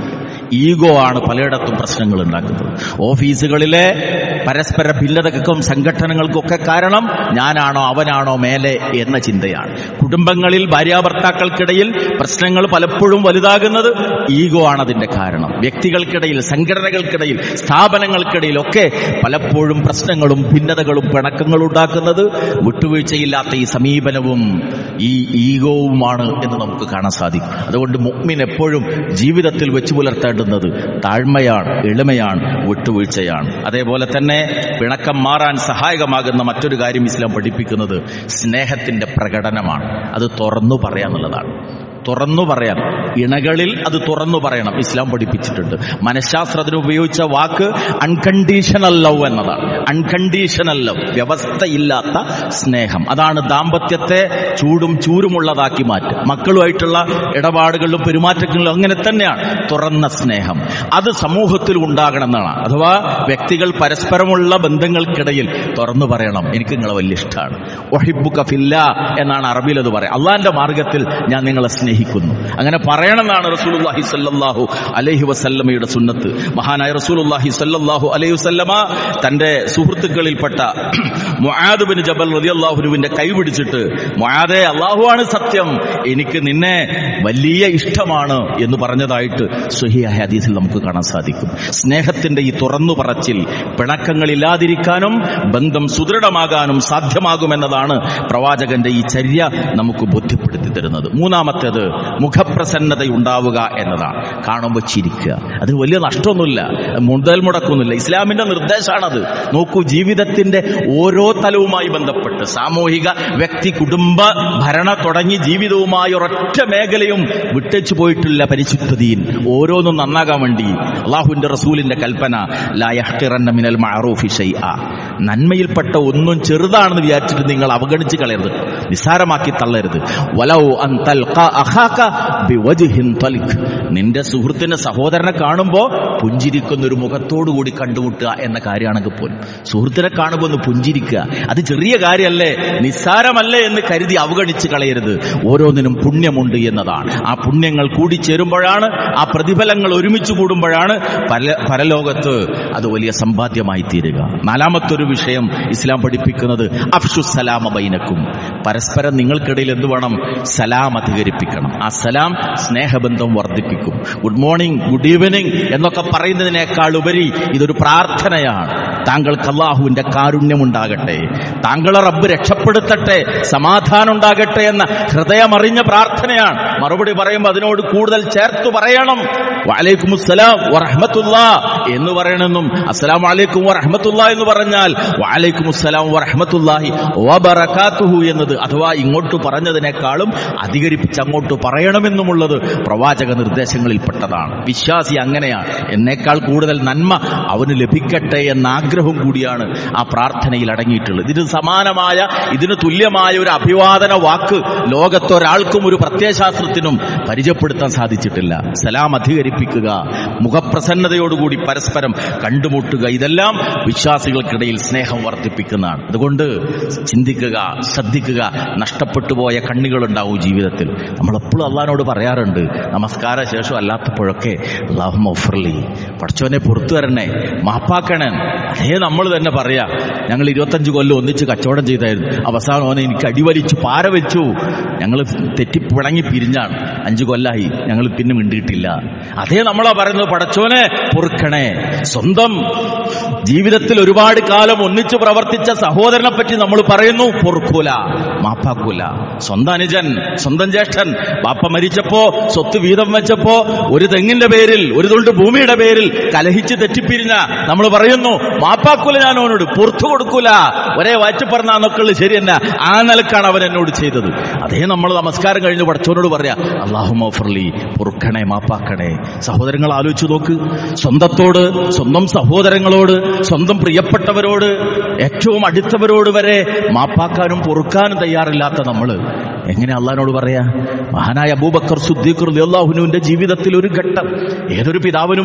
ഈഗോ ആണ് പലയിടത്തും പ്രശ്നങ്ങൾ ഉണ്ടാക്കുന്നത് ഓഫീസുകളിലെ പരസ്പര ഭിന്നതകൾക്കും സംഘടനകൾക്കൊക്കെ കാരണം ഞാനാണോ അവനാണോ മേലെ എന്ന ചിന്തയാണ് കുടുംബങ്ങളിൽ ഭാര്യാഭർത്താക്കൾക്കിടയിൽ പ്രശ്നങ്ങൾ പലപ്പോഴും വലുതാകുന്നത് ഈഗോ ആണ് അതിന്റെ കാരണം വ്യക്തികൾക്കിടയിൽ സംഘടനകൾക്കിടയിൽ സ്ഥാപനങ്ങൾക്കിടയിൽ ഒക്കെ പലപ്പോഴും പ്രശ്നങ്ങളും ഭിന്നതകളും പിണക്കങ്ങളും ഉണ്ടാക്കുന്നത് വിട്ടുവീഴ്ചയില്ലാത്ത ഈ സമീപനവും ഈ ഈഗോവുമാണ് എന്ന് നമുക്ക് കാണാൻ സാധിക്കും അതുകൊണ്ട് മുക്മിൻ എപ്പോഴും ജീവിതത്തിൽ വെച്ചു പുലർത്തേണ്ടുന്നത് താഴ്മയാണ് എളിമയാണ് വിട്ടുവീഴ്ചയാണ് അതേപോലെ തന്നെ പിണക്കം മാറാൻ സഹായകമാകുന്ന മറ്റൊരു കാര്യം ഇസ്ലാം പഠിപ്പിക്കുന്നത് സ്നേഹത്തിന്റെ പ്രകടനമാണ് അത് തുറന്നു പറയാന്നുള്ളതാണ് തുറന്നു പറയാം ഇണകളിൽ അത് തുറന്നു പറയണം ഇസ്ലാം പഠിപ്പിച്ചിട്ടുണ്ട് മനഃശാസ്ത്രത്തിന് ഉപയോഗിച്ച വാക്ക് അൺകണ്ടീഷണൽ ലവ് എന്നതാണ് അൺകണ്ടീഷണൽ ലവ് വ്യവസ്ഥയില്ലാത്ത സ്നേഹം അതാണ് ദാമ്പത്യത്തെ ചൂടും ചൂരുമുള്ളതാക്കി മാറ്റുക മക്കളുമായിട്ടുള്ള ഇടപാടുകളിലും പെരുമാറ്റങ്ങളിലും അങ്ങനെ തന്നെയാണ് തുറന്ന സ്നേഹം അത് സമൂഹത്തിൽ ഉണ്ടാകണം എന്നാണ് അഥവാ വ്യക്തികൾ പരസ്പരമുള്ള ബന്ധങ്ങൾക്കിടയിൽ തുറന്നു പറയണം എനിക്ക് നിങ്ങളെ വലിയ ഇഷ്ടമാണ് ഒഹിബുക്ക ഫില്ല എന്നാണ് അറബിയിൽ അത് പറയാം അള്ളാന്റെ മാർഗത്തിൽ ഞാൻ നിങ്ങളെ സ്നേഹിക്കുന്നു അങ്ങനെ പറയണമെന്നാണ് റസൂലുള്ളാഹി സല്ലല്ലാഹു അലൈഹി വസല്ലമയുടെ സുന്നത്ത് മഹാനായ റസൂലുള്ളാഹി സല്ലല്ലാഹു അലൈഹി വസല്ലമ തന്റെ സുഹൃത്തുക്കളിൽപ്പെട്ട മുആദ് ബിൻ ജബൽ റളിയല്ലാഹുവിന്റെ കൈ പിടിച്ചിട്ട് മുആദേ അള്ളാഹുവാണ് സത്യം എനിക്ക് നിന്നെ വലിയ ഇഷ്ടമാണ് എന്ന് പറഞ്ഞതായിട്ട് സ്വഹിയായ ഹദീസിൽ നമുക്ക് കാണാൻ സാധിക്കും സ്നേഹത്തിന്റെ ഈ തുറന്നു പറച്ചിൽ പിണക്കങ്ങളില്ലാതിരിക്കാനും ബന്ധം സുദൃഢമാകാനും സാധ്യമാകുമെന്നതാണ് പ്രവാചകന്റെ ഈ ചര്യ നമുക്ക് ബോധ്യപ്പെടുത്തി തരുന്നത് മൂന്നാമത്തേത് മുഖപ്രസന്നത ഉണ്ടാവുക എന്നതാണ് കാണുമ്പോൾ ചിരിക്കുക അത് വലിയ നഷ്ടമൊന്നുമില്ല മുതൽ മുടക്കൊന്നുമില്ല ഇസ്ലാമിന്റെ നിർദ്ദേശമാണത് നോക്കൂ ജീവിതത്തിന്റെ ഓരോ തലവുമായി ബന്ധപ്പെട്ട് സാമൂഹിക വ്യക്തി കുടുംബ ഭരണ തുടങ്ങി ജീവിതവുമായി ഒരൊറ്റ മേഖലയും വിട്ടേച്ചു പോയിട്ടില്ല പരിശുദ്ധതീൻ ഓരോന്നും നന്നാകാൻ വേണ്ടി അള്ളാഹുവിന്റെ റസൂലിന്റെ കൽപ്പന ലായഹ്റിറന്ന മിനൽ മഅറൂഫി ഷൈഅ നന്മയിൽപ്പെട്ട ഒന്നും ചെറുതാണെന്ന് വിചാരിച്ചിട്ട് നിങ്ങൾ അവഗണിച്ച് കളയരുത് നിസ്സാരമാക്കി തള്ളരുത് വലൗ അൻ തൽഖ അഖാക ബിവജ്ഹിൻ തലിക് നിന്റെ സുഹൃത്തിന്റെ സഹോദരനെ കാണുമ്പോ പുഞ്ചിരിക്കുന്ന ഒരു മുഖത്തോടു കൂടി കണ്ടുമുട്ടുക എന്ന കാര്യമാണെങ്കിൽ പോലും സുഹൃത്തിനെ കാണുമ്പോൾ ഒന്ന് പുഞ്ചിരിക്കുക അത് ചെറിയ കാര്യമല്ലേ നിസ്സാരമല്ലേ എന്ന് കരുതി അവഗണിച്ച് കളയരുത് ഓരോന്നിനും പുണ്യമുണ്ട് എന്നതാണ് ആ പുണ്യങ്ങൾ കൂടിച്ചേരുമ്പോഴാണ് ആ പ്രതിഫലങ്ങൾ ഒരുമിച്ച് കൂടുമ്പോഴാണ് പല പരലോകത്ത് അത് വലിയ സമ്പാദ്യമായി തീരുക നാലാമത്തൊരു വിഷയം ഇസ്ലാം പഠിപ്പിക്കുന്നത് അഫ്ഷുസലാമ ബൈനക്കും പരസ്പരം നിങ്ങൾക്കിടയിൽ എന്ത് വേണം സലാം അധികരിപ്പിക്കണം ആ സലാം സ്നേഹബന്ധം വർദ്ധിപ്പിക്കും ഗുഡ് മോർണിംഗ് ഗുഡ് ഈവനിങ് എന്നൊക്കെ പറയുന്നതിനേക്കാൾ ഉപരി ഇതൊരു പ്രാർത്ഥനയാണ് താങ്കൾക്ക് അള്ളാഹുവിന്റെ കാരുണ്യമുണ്ടാകട്ടെ താങ്കളെ റബ്ബ് രക്ഷപ്പെടുത്തട്ടെ സമാധാനം ഉണ്ടാകട്ടെ എന്ന ഹൃദയമറിഞ്ഞ പ്രാർത്ഥനയാണ് മറുപടി പറയുമ്പോൾ അതിനോട് കൂടുതൽ ചേർത്ത് പറയണം വലൈക്കും അസ്സലാം വറഹമത്തുള്ള എന്ന് പറയണമെന്നും അസ്സലാം വലൈക്കും വറഹമത്തുള്ള എന്ന് പറഞ്ഞാൽ വലൈക്കും അസ്സലാം വറഹമത്തുല്ലാഹി വബറകാതുഹു എന്നത് അഥവാ ഇങ്ങോട്ട് പറഞ്ഞതിനേക്കാളും അധികരിപ്പിച്ച് അങ്ങോട്ട് പറയണമെന്നുമുള്ളത് പ്രവാചക നിർദ്ദേശങ്ങളിൽപ്പെട്ടതാണ് വിശ്വാസി അങ്ങനെയാണ് എന്നേക്കാൾ കൂടുതൽ നന്മ അവന് ലഭിക്കട്ടെ എന്ന ആഗ്രഹം കൂടിയാണ് ആ പ്രാർത്ഥനയിൽ അടങ്ങിയിട്ടുള്ളത് ഇതിന് സമാനമായ ഇതിന് തുല്യമായ ഒരു അഭിവാദന വാക്ക് ലോകത്തൊരാൾക്കും ഒരു പ്രത്യയശാസ്ത്രത്തിനും പരിചയപ്പെടുത്താൻ സാധിച്ചിട്ടില്ല സലാം അധികരിപ്പിക്കുക മുഖപ്രസന്നതയോടുകൂടി പരസ്പരം കണ്ടുമുട്ടുക ഇതെല്ലാം വിശ്വാസികൾക്കിടയിൽ സ്നേഹം വർദ്ധിപ്പിക്കുന്നതാണ് അതുകൊണ്ട് ചിന്തിക്കുക ശ്രദ്ധിക്കുക നഷ്ടപ്പെട്ടു പോയ കണ്ണുകളുണ്ടാവും ജീവിതത്തിൽ നമ്മൾ എപ്പോഴും അള്ളഹാനോട് പറയാറുണ്ട് നമസ്കാര ശേഷം അല്ലാത്തപ്പോഴൊക്കെ അള്ളാഹു മൗഫർലി പഠിച്ചവനെ പുറത്തു വരണേ മാപ്പാക്കണേ അതേ നമ്മൾ തന്നെ പറയാ ഞങ്ങൾ ഇരുപത്തഞ്ച് കൊല്ലം ഒന്നിച്ച് കച്ചവടം ചെയ്തായിരുന്നു അവസാനം ഓനെ എനിക്ക് അടിവലിച്ചു പാര വെച്ചു ഞങ്ങൾ തെറ്റി പിണങ്ങി പിരിഞ്ഞാണ് അഞ്ചു കൊല്ലായി ഞങ്ങൾ പിന്നെ മിണ്ടിയിട്ടില്ല അതേ നമ്മളാ പറയുന്നത് പടച്ചോനെ പൊറുക്കണേ സ്വന്തം ജീവിതത്തിൽ ഒരുപാട് കാലം ഒന്നിച്ചു പ്രവർത്തിച്ച സഹോദരനെ പറ്റി നമ്മൾ പറയുന്നു പൊറുക്കൂല മാപ്പാക്കൂല സ്വന്തം അനുജൻ സ്വന്തം ജ്യേഷ്ഠൻ പാപ്പ മരിച്ചപ്പോ സ്വത്ത് വീതം വെച്ചപ്പോ ഒരു തെങ്ങിന്റെ പേരിൽ ഒരു തുണ്ട് ഭൂമിയുടെ പേരിൽ കലഹിച്ച് തെറ്റിപ്പിരിഞ്ഞ നമ്മൾ പറയുന്നു മാപ്പാക്കൂല ഞാൻ അവനോട് പുറത്തു കൊടുക്കൂല ഒരേ വാറ്റ് പറഞ്ഞാന്നൊക്കെ ശരി തന്നെ ആ നിലക്കാണ് അവൻ എന്നോട് ചെയ്തത് അതേ നമ്മൾ നമസ്കാരം കഴിഞ്ഞ് പഠിച്ചവനോട് പറയാ അള്ളാഹു മൗഫർലി പൊറുക്കണേ മാപ്പാക്കണേ സഹോദരങ്ങൾ ആലോചിച്ചു നോക്ക് സ്വന്തത്തോട് സ്വന്തം സഹോദരങ്ങളോട് സ്വന്തം പ്രിയപ്പെട്ടവരോട് ഏറ്റവും അടുത്തവരോട് വരെ മാപ്പാക്കാനും പൊറുക്കാനും തയ്യാറില്ലാത്ത നമ്മള് എങ്ങനെ അള്ളഹാനോട് പറയാ മഹാനായ അബൂബക്കർ സുദ്ദീഖർ അള്ളാഹുനുവിന്റെ ജീവിതത്തിൽ ഒരു ഘട്ടം ഏതൊരു പിതാവിനും പറ്റ- വരാൻ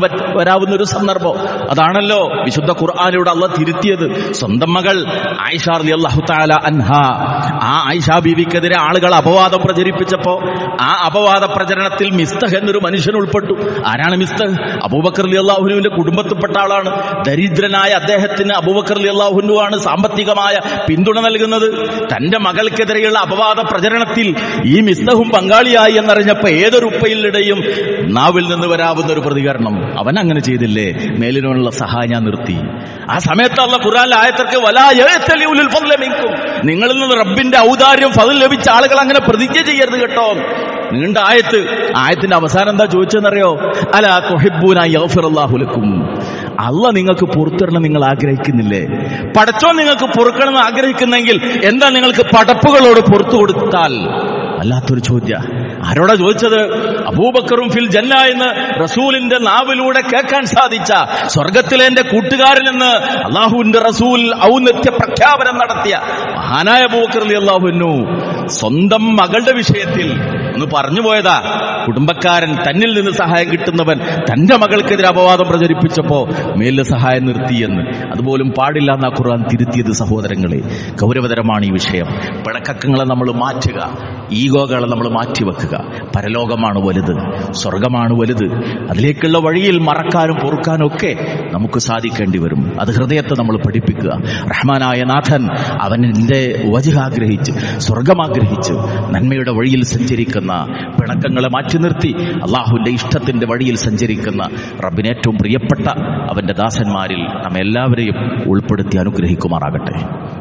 വരാവുന്ന ഒരു സന്ദർഭം അതാണല്ലോ വിശുദ്ധ ഖുർആാനിലൂടെ അള്ള തിരുത്തിയത് സ്വന്തം മകൾ ആയിഷ അള്ളാഹു താല അൻഹ ആ ആയിഷ ബീവിക്കെതിരെ ആളുകൾ അപവാദം പ്രചരിപ്പിച്ചപ്പോ ആ അപവാദ പ്രചരണത്തിൽ മിസ്തഹ് എന്നൊരു മനുഷ്യൻ ഉൾപ്പെട്ടു ആരാണ് മിസ്തഹ് അബൂബക്കർ അലി അള്ളാഹുനുവിന്റെ കുടുംബത്തിൽപ്പെട്ട ആളാണ് ദരിദ്രനായ അദ്ദേഹത്തിന് അബൂബക്കർ അലി അള്ളാഹുനുവാണ് സാമ്പത്തികമായ പിന്തുണ നൽകുന്നത് തന്റെ മകൾക്കെതിരെയുള്ള അപവാദ പ്രചരണത്തിൽ ഈ മിസ്തഹും പങ്കാളിയായി എന്നറിഞ്ഞപ്പോ ഏതൊരു ഉപ്പയിലിടെയും നാവിൽ നിന്ന് വരാവുന്ന ഒരു പ്രതികരണം അവൻ അങ്ങനെ ചെയ്തില്ലേ മേലിനുള്ള സഹായം ഞാൻ നിർത്തി ആ സമയത്തുള്ള ഖുറാൻ ആയത്തർക്ക് വലായും നിങ്ങളിൽ നിന്ന് റബ്ബിന്റെ ഔദാര്യം ഫതിൽ ലഭിച്ച ആളുകൾ അങ്ങനെ പ്രതിജ്ഞ ചെയ്യരുത് കേട്ടോ നീണ്ട ആയത്ത് ആയത്തിന്റെ അവസാനം എന്താ ചോദിച്ചെന്നറിയോ അല തൊഹിബൂനായി യൗഫിറല്ലാഹുലക്കും അല്ല നിങ്ങൾക്ക് പുറത്തിടണം നിങ്ങൾ ആഗ്രഹിക്കുന്നില്ലേ പടച്ചോ നിങ്ങൾക്ക് പൊറുക്കണം എന്ന് ആഗ്രഹിക്കുന്നെങ്കിൽ എന്താ നിങ്ങൾക്ക് പടപ്പുകളോട് പുറത്തു കൊടുത്താൽ അല്ലാത്തൊരു ചോദ്യ ആരോടാ ചോദിച്ചത് അബൂബക്കറും ഫിൽ ജന്ന എന്ന് റസൂലിന്റെ നാവിലൂടെ കേൾക്കാൻ സാധിച്ച സ്വർഗത്തിലെ എന്റെ കൂട്ടുകാരിൽ നിന്ന് അള്ളാഹുവിന്റെ റസൂൽ ഔന്നത്യ പ്രഖ്യാപനം നടത്തിയ മഹാനായ അബൂബക്കർ അലി അള്ളാഹുന്നു സ്വന്തം മകളുടെ വിഷയത്തിൽ ഒന്ന് പറഞ്ഞു പോയതാ കുടുംബക്കാരൻ തന്നിൽ നിന്ന് സഹായം കിട്ടുന്നവൻ തന്റെ മകൾക്കെതിരെ അപവാദം പ്രചരിപ്പിച്ചപ്പോ മേലിൽ സഹായം നിർത്തിയെന്ന് അതുപോലും പാടില്ല എന്നാ ഖുർആൻ തിരുത്തിയത് സഹോദരങ്ങളെ ഗൗരവതരമാണ് ഈ വിഷയം പിണക്കങ്ങളെ നമ്മൾ മാറ്റുക ഈഗോകളെ നമ്മൾ മാറ്റിവെക്കുക പരലോകമാണ് വലുത് സ്വർഗമാണ് വലുത് അതിലേക്കുള്ള വഴിയിൽ മറക്കാനും പൊറുക്കാനും ഒക്കെ നമുക്ക് സാധിക്കേണ്ടി വരും അത് ഹൃദയത്തെ നമ്മൾ പഠിപ്പിക്കുക റഹ്മാനായ നാഥൻ അവനിന്റെ വജുഹാഗ്രഹിച്ച് സ്വർഗമാഗ്രഹിച്ച് നന്മയുടെ വഴിയിൽ സഞ്ചരിക്കുന്ന പിണക്കങ്ങളെ മാറ്റി നിർത്തി അള്ളാഹുവിന്റെ ഇഷ്ടത്തിന്റെ വഴിയിൽ സഞ്ചരിക്കുന്ന റബ്ബിന് ഏറ്റവും പ്രിയപ്പെട്ട അവന്റെ ദാസന്മാരിൽ നമ്മെല്ലാവരെയും ഉൾപ്പെടുത്തി അനുഗ്രഹിക്കുമാറാകട്ടെ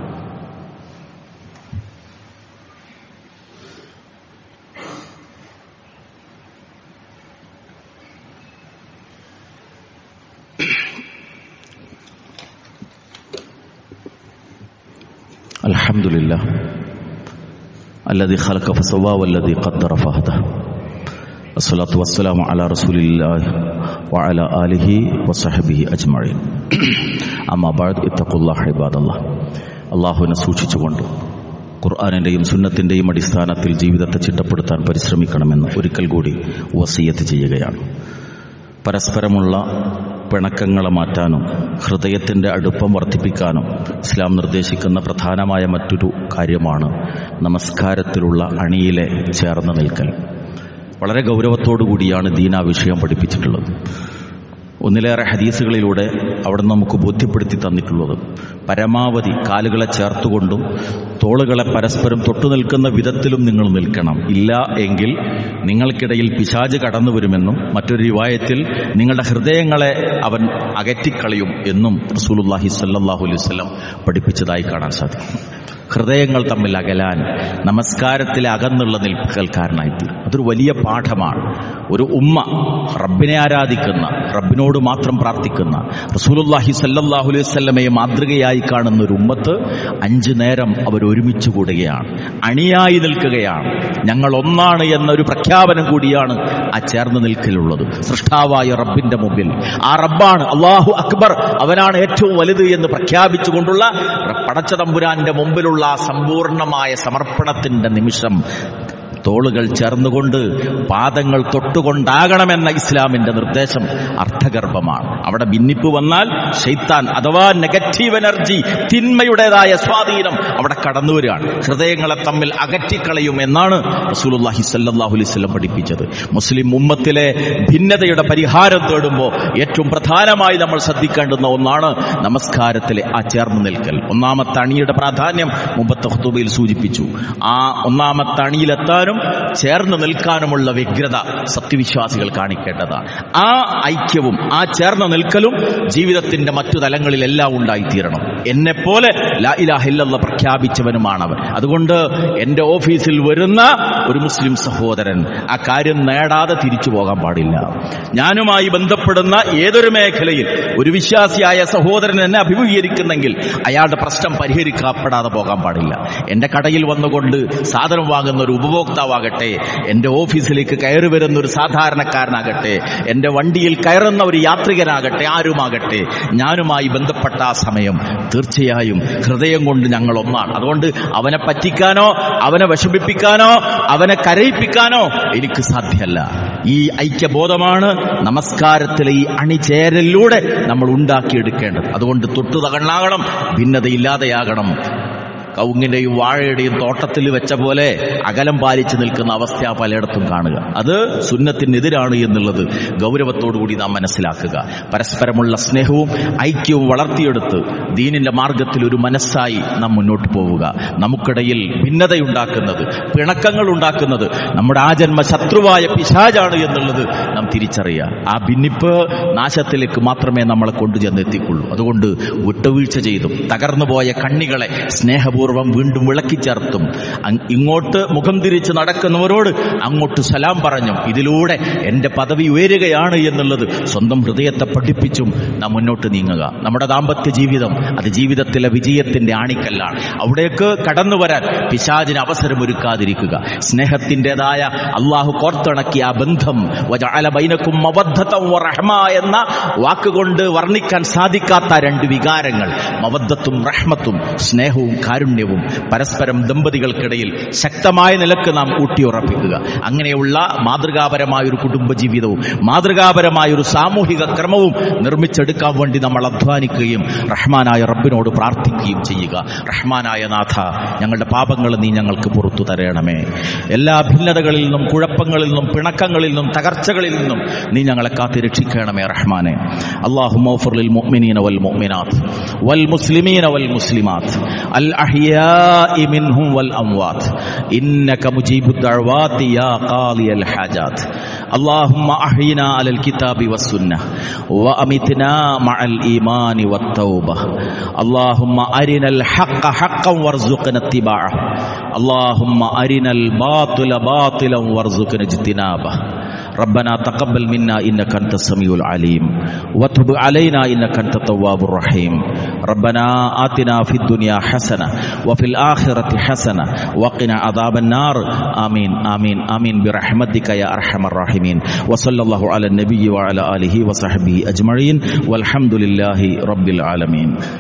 الحمد لله الذي خلق فسوى والذي قدر فهدى الصلاة والسلام على رسول الله وعلى آله وصحبه أجمعين أما بعد اتقوا الله عباد الله അള്ളാഹുവിനെ സൂക്ഷിച്ചുകൊണ്ട് ഖുർആാനിൻ്റെയും സുന്നത്തിൻ്റെയും അടിസ്ഥാനത്തിൽ ജീവിതത്തെ ചിട്ടപ്പെടുത്താൻ പരിശ്രമിക്കണമെന്ന് ഒരിക്കൽ കൂടി വസീയത്ത് ചെയ്യുകയാണ് പരസ്പരമുള്ള പിണക്കങ്ങളെ മാറ്റാനും ഹൃദയത്തിൻ്റെ അടുപ്പം വർദ്ധിപ്പിക്കാനും ഇസ്ലാം നിർദ്ദേശിക്കുന്ന പ്രധാനമായ മറ്റൊരു കാര്യമാണ് നമസ്കാരത്തിലുള്ള അണിയിലെ ചേർന്ന് നിൽക്കൽ വളരെ ഗൗരവത്തോടു കൂടിയാണ് ദീന വിഷയം പഠിപ്പിച്ചിട്ടുള്ളത് ഒന്നിലേറെ ഹദീസുകളിലൂടെ അവിടെ നമുക്ക് ബോധ്യപ്പെടുത്തി തന്നിട്ടുള്ളത് പരമാവധി കാലുകളെ ചേർത്തുകൊണ്ടും തോളുകളെ പരസ്പരം തൊട്ടു നിൽക്കുന്ന വിധത്തിലും നിങ്ങൾ നിൽക്കണം ഇല്ല എങ്കിൽ നിങ്ങൾക്കിടയിൽ പിശാജ് കടന്നു വരുമെന്നും മറ്റൊരു റിവായത്തിൽ നിങ്ങളുടെ ഹൃദയങ്ങളെ അവൻ അകറ്റിക്കളയും എന്നും റസൂലുല്ലാഹി സല്ലാഹു അലൈഹി വസല്ലം പഠിപ്പിച്ചതായി കാണാൻ സാധിക്കും ഹൃദയങ്ങൾ തമ്മിൽ അകലാൻ നമസ്കാരത്തിലെ അകന്നുള്ള നിൽക്കൽക്കാരനായിത്തീരും അതൊരു വലിയ പാഠമാണ് ഒരു ഉമ്മ റബ്ബിനെ ആരാധിക്കുന്ന റബ്ബിനോട് മാത്രം പ്രാർത്ഥിക്കുന്ന റസൂലുല്ലാഹി സല്ലല്ലാഹു അലൈഹി വസല്ലമയെ മാതൃകയായി കാണുന്ന ഒരു ഉമ്മത്ത് അഞ്ചു നേരം അവർ ഒരുമിച്ച് കൂടുകയാണ് അണിയായി നിൽക്കുകയാണ് ഞങ്ങൾ ഒന്നാണ് എന്നൊരു പ്രഖ്യാപനം കൂടിയാണ് ആ ചേർന്ന് നിൽക്കലുള്ളത് സൃഷ്ടാവായ റബ്ബിന്റെ മുമ്പിൽ ആ റബ്ബാണ് അള്ളാഹു അക്ബർ അവനാണ് ഏറ്റവും വലുത് എന്ന് പ്രഖ്യാപിച്ചുകൊണ്ടുള്ള പടച്ച തമ്പുരാന്റെ മുമ്പിലുള്ള ആ സമ്പൂർണമായ സമർപ്പണത്തിന്റെ നിമിഷം തോളുകൾ ചേർന്നുകൊണ്ട് പാദങ്ങൾ തൊട്ടുകൊണ്ടാകണമെന്ന ഇസ്ലാമിന്റെ നിർദ്ദേശം അർത്ഥഗർഭമാണ് അവിടെ ഭിന്നിപ്പ് വന്നാൽ ഷെയ്ത്താൻ അഥവാ നെഗറ്റീവ് എനർജി തിന്മയുടേതായ സ്വാധീനം അവിടെ കടന്നു വരികയാണ് ഹൃദയങ്ങളെ തമ്മിൽ അകറ്റിക്കളയും എന്നാണ് റസൂലുല്ലാഹി സല്ലാഹു അലൈവല്ലം പഠിപ്പിച്ചത് മുസ്ലിം ഉമ്മത്തിലെ ഭിന്നതയുടെ പരിഹാരം തേടുമ്പോൾ ഏറ്റവും പ്രധാനമായി നമ്മൾ ശ്രദ്ധിക്കേണ്ടുന്ന ഒന്നാണ് നമസ്കാരത്തിലെ ആ ചേർന്ന് നിൽക്കൽ ഒന്നാമത്തെ അണിയുടെ പ്രാധാന്യം മുമ്പത്തെ ഹുത്തുബയിൽ സൂചിപ്പിച്ചു ആ ഒന്നാമത്തെ അണിയിലെത്താനും ചേർന്ന് നിൽക്കാനുമുള്ള വ്യഗ്രത സത്യവിശ്വാസികൾ കാണിക്കേണ്ടതാണ് ആ ഐക്യവും ആ ചേർന്ന് നിൽക്കലും ജീവിതത്തിന്റെ മറ്റു തലങ്ങളിലെല്ലാം ഉണ്ടായിത്തീരണം എന്നെ പോലെ ലാ ഇലാഹില്ലെന്ന് പ്രഖ്യാപിച്ചവനുമാണവൻ അതുകൊണ്ട് എന്റെ ഓഫീസിൽ വരുന്ന ഒരു മുസ്ലിം സഹോദരൻ ആ കാര്യം നേടാതെ തിരിച്ചു പോകാൻ പാടില്ല ഞാനുമായി ബന്ധപ്പെടുന്ന ഏതൊരു മേഖലയിൽ ഒരു വിശ്വാസിയായ സഹോദരൻ എന്നെ അഭിമുഖീകരിക്കുന്നെങ്കിൽ അയാളുടെ പ്രശ്നം പരിഹരിക്കപ്പെടാതെ പോകാൻ പാടില്ല എന്റെ കടയിൽ വന്നുകൊണ്ട് സാധനം വാങ്ങുന്ന ഒരു ഉപഭോക്താവാകട്ടെ എന്റെ ഓഫീസിലേക്ക് കയറി വരുന്ന ഒരു സാധാരണക്കാരനാകട്ടെ എന്റെ വണ്ടിയിൽ കയറുന്ന ഒരു യാത്രികനാകട്ടെ ആരുമാകട്ടെ ഞാനുമായി ബന്ധപ്പെട്ട ആ സമയം തീർച്ചയായും ഹൃദയം കൊണ്ട് ഞങ്ങൾ ഒന്നാണ് അതുകൊണ്ട് അവനെ പറ്റിക്കാനോ അവനെ വിഷമിപ്പിക്കാനോ അവനെ കരയിപ്പിക്കാനോ എനിക്ക് സാധ്യമല്ല ഈ ഐക്യബോധമാണ് നമസ്കാരത്തിലെ ഈ അണിചേരലിലൂടെ നമ്മൾ ഉണ്ടാക്കിയെടുക്കേണ്ടത് അതുകൊണ്ട് തൊട്ടു തകണ്ണാകണം ഭിന്നതയില്ലാതെയാകണം കവുങ്ങിന്റെയും വാഴയുടെയും തോട്ടത്തിൽ വെച്ച പോലെ അകലം പാലിച്ചു നിൽക്കുന്ന അവസ്ഥ പലയിടത്തും കാണുക അത് സുന്നത്തിനെതിരാണ് എന്നുള്ളത് ഗൗരവത്തോടുകൂടി നാം മനസ്സിലാക്കുക പരസ്പരമുള്ള സ്നേഹവും ഐക്യവും വളർത്തിയെടുത്ത് ദീനിന്റെ മാർഗത്തിൽ ഒരു മനസ്സായി നാം മുന്നോട്ട് പോവുക നമുക്കിടയിൽ ഭിന്നതയുണ്ടാക്കുന്നത് പിണക്കങ്ങൾ ഉണ്ടാക്കുന്നത് നമ്മുടെ ആജന്മ ശത്രുവായ പിശാജാണ് എന്നുള്ളത് നാം തിരിച്ചറിയുക ആ ഭിന്നിപ്പ് നാശത്തിലേക്ക് മാത്രമേ നമ്മളെ കൊണ്ടുചെന്നെത്തിക്കുള്ളൂ അതുകൊണ്ട് വിട്ടുവീഴ്ച ചെയ്തും തകർന്നുപോയ കണ്ണികളെ സ്നേഹപൂർവ്വം വീണ്ടും വിളക്കിച്ചേർത്തും അങ് ഇങ്ങോട്ട് മുഖം തിരിച്ച് നടക്കുന്നവരോട് അങ്ങോട്ട് സലാം പറഞ്ഞും ഇതിലൂടെ എന്റെ പദവി ഉയരുകയാണ് എന്നുള്ളത് സ്വന്തം ഹൃദയത്തെ പഠിപ്പിച്ചും നാം മുന്നോട്ട് നീങ്ങുക നമ്മുടെ ദാമ്പത്യ ജീവിതം അത് ജീവിതത്തിലെ വിജയത്തിന്റെ ആണിക്കല്ലാണ് അവിടേക്ക് കടന്നു വരാൻ പിശാചിന് അവസരമൊരുക്കാതിരിക്കുക സ്നേഹത്തിൻ്റെതായ അള്ളാഹു കോർത്തിണക്കിയ ആ ബന്ധം വജഅല ബൈനക്കും മവദ്ധത്തം വറഹ്മ എന്ന വാക്കുകൊണ്ട് വർണ്ണിക്കാൻ സാധിക്കാത്ത രണ്ട് വികാരങ്ങൾ മവദ്ധത്തും റഹ്മത്തും സ്നേഹവും കാരുണ്യവും പരസ്പരം ദമ്പതികൾക്കിടയിൽ ശക്തമായ നിലക്ക് നാം ഊട്ടിയുറപ്പിക്കുക അങ്ങനെയുള്ള മാതൃകാപരമായ ഒരു കുടുംബജീവിതവും മാതൃകാപരമായ ഒരു സാമൂഹിക ക്രമവും നിർമ്മിച്ചെടുക്കാൻ വേണ്ടി നമ്മൾ അധ്വാനിക്കുകയും റഹ്മാനായ റബ്ബിനോട് പ്രാർത്ഥിക്കുകയും ചെയ്യുക റഹ്മാനായ നാഥ ഞങ്ങളുടെ പാപങ്ങൾ നീ ഞങ്ങൾക്ക് പുറത്തു തരണമേ എല്ലാ ഭിന്നതകളിൽ നിന്നും കുഴപ്പങ്ങളിൽ നിന്നും പിണക്കങ്ങളിൽ നിന്നും തകർച്ചകളിൽ നിന്നും നീ ഞങ്ങളെ കാത്ത് രക്ഷിക്കണമേ റഹ്മാനെ അള്ളാഹു للمؤمنين والمؤمنات والمسلمين والمسلمات الأحياء منهم والأموات إنك مجيب الدعوات يا قاضي الحاجات اللهم أحينا على الكتاب والسنة وأمتنا مع الإيمان والتوبة اللهم أرنا الحق حقا وارزقنا اتباعه اللهم أرنا الباطل باطلا وارزقنا اجتنابه ربنا تقبل منا إنك أنت السميع العليم وتب علينا إنك أنت التواب الرحيم ربنا آتنا في الدنيا حسنة وفي الآخرة حسنة وقنا عذاب النار آمين آمين آمين برحمتك يا أرحم الراحمين وصلى الله على النبي وعلى آله وصحبه أجمعين والحمد لله رب العالمين